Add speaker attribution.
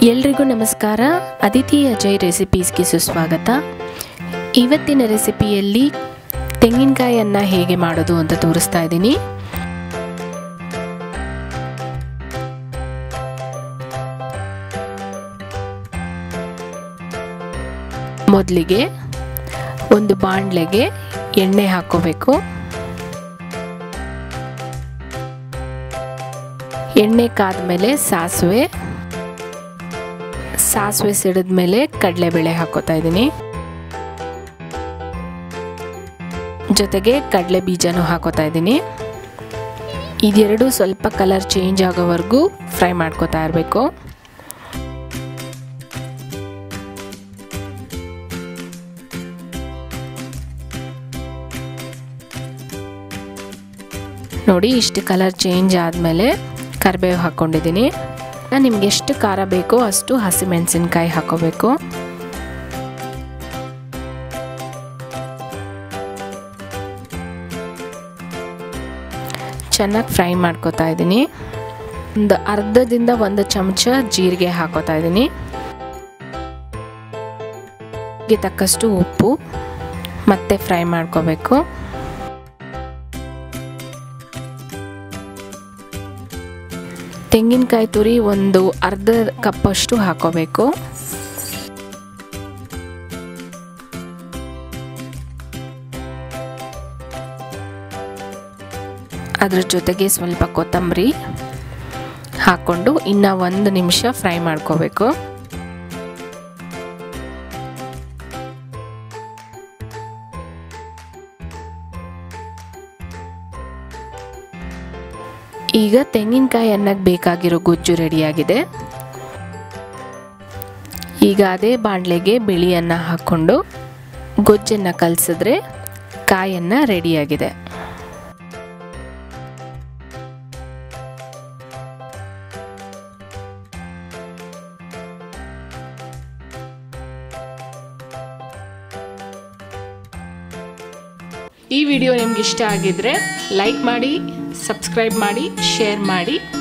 Speaker 1: ಎಲ್ರಿಗೂ ನಮಸ್ಕಾರ ಅದಿತಿ ಅಜಯ್ ರೆಸಿಪೀಸ್ಗೆ ಸುಸ್ವಾಗತ ಇವತ್ತಿನ ರೆಸಿಪಿಯಲ್ಲಿ ತೆಂಗಿನಕಾಯಿಯನ್ನು ಹೇಗೆ ಮಾಡೋದು ಅಂತ ತೋರಿಸ್ತಾ ಇದ್ದೀನಿ ಮೊದಲಿಗೆ ಒಂದು ಬಾಣಲೆಗೆ ಎಣ್ಣೆ ಹಾಕೋಬೇಕು ಎಣ್ಣೆ ಕಾದ್ಮೇಲೆ ಸಾಸಿವೆ ಸಾಸಿವೆ ಸಿಡಿದ್ಮೇಲೆ ಕಡಲೆಬೇಳೆ ಹಾಕೋತಾ ಇದ್ದೀನಿ ಜೊತೆಗೆ ಕಡಲೆ ಬೀಜನೂ ಹಾಕೋತಾ ಇದ್ದೀನಿ ಇದೆರಡು ಸ್ವಲ್ಪ ಕಲರ್ ಚೇಂಜ್ ಆಗೋವರೆಗೂ ಫ್ರೈ ಮಾಡ್ಕೋತಾ ಇರಬೇಕು ನೋಡಿ ಇಷ್ಟು ಕಲರ್ ಚೇಂಜ್ ಆದಮೇಲೆ ಕರಿಬೇವು ಹಾಕ್ಕೊಂಡಿದ್ದೀನಿ ನಿಮ್ಗೆ ಎಷ್ಟು ಖಾರ ಬೇಕೋ ಅಷ್ಟು ಹಸಿಮೆಣಸಿನ್ಕಾಯಿ ಹಾಕೋಬೇಕು ಚೆನ್ನಾಗಿ ಫ್ರೈ ಮಾಡ್ಕೋತಾ ಇದ್ದೀನಿ ಒಂದು ಅರ್ಧದಿಂದ ಒಂದು ಚಮಚ ಜೀರಿಗೆ ಹಾಕೋತಾ ಇದ್ದೀನಿ ತಕ್ಕಷ್ಟು ಉಪ್ಪು ಮತ್ತೆ ಫ್ರೈ ಮಾಡ್ಕೋಬೇಕು ತೆಂಗಿನಕಾಯಿ ತುರಿ ಒಂದು ಅರ್ಧ ಕಪ್ಪಷ್ಟು ಹಾಕೋಬೇಕು ಅದ್ರ ಜೊತೆಗೆ ಸ್ವಲ್ಪ ಕೊತ್ತಂಬರಿ ಹಾಕ್ಕೊಂಡು ಇನ್ನು ಒಂದು ನಿಮಿಷ ಫ್ರೈ ಮಾಡ್ಕೋಬೇಕು ಈಗ ತೆಂಗಿನಕಾಯಿ ಅನ್ನಕ್ಕೆ ಬೇಕಾಗಿರೋ ಗೊಜ್ಜು ರೆಡಿಯಾಗಿದೆ ಈಗ ಅದೇ ಬಾಣಲೆಗೆ ಬಿಳಿಯನ್ನು ಹಾಕ್ಕೊಂಡು ಗೊಜ್ಜನ್ನು ಕಲಸಿದ್ರೆ ಕಾಯನ್ನ ರೆಡಿಯಾಗಿದೆ ಈ ವಿಡಿಯೋ ನಿಮ್ಗೆ ಇಷ್ಟ ಆಗಿದ್ರೆ ಲೈಕ್ ಮಾಡಿ ಸಬ್ಸ್ಕ್ರೈಬ್ ಮಾಡಿ ಶೇರ್ ಮಾಡಿ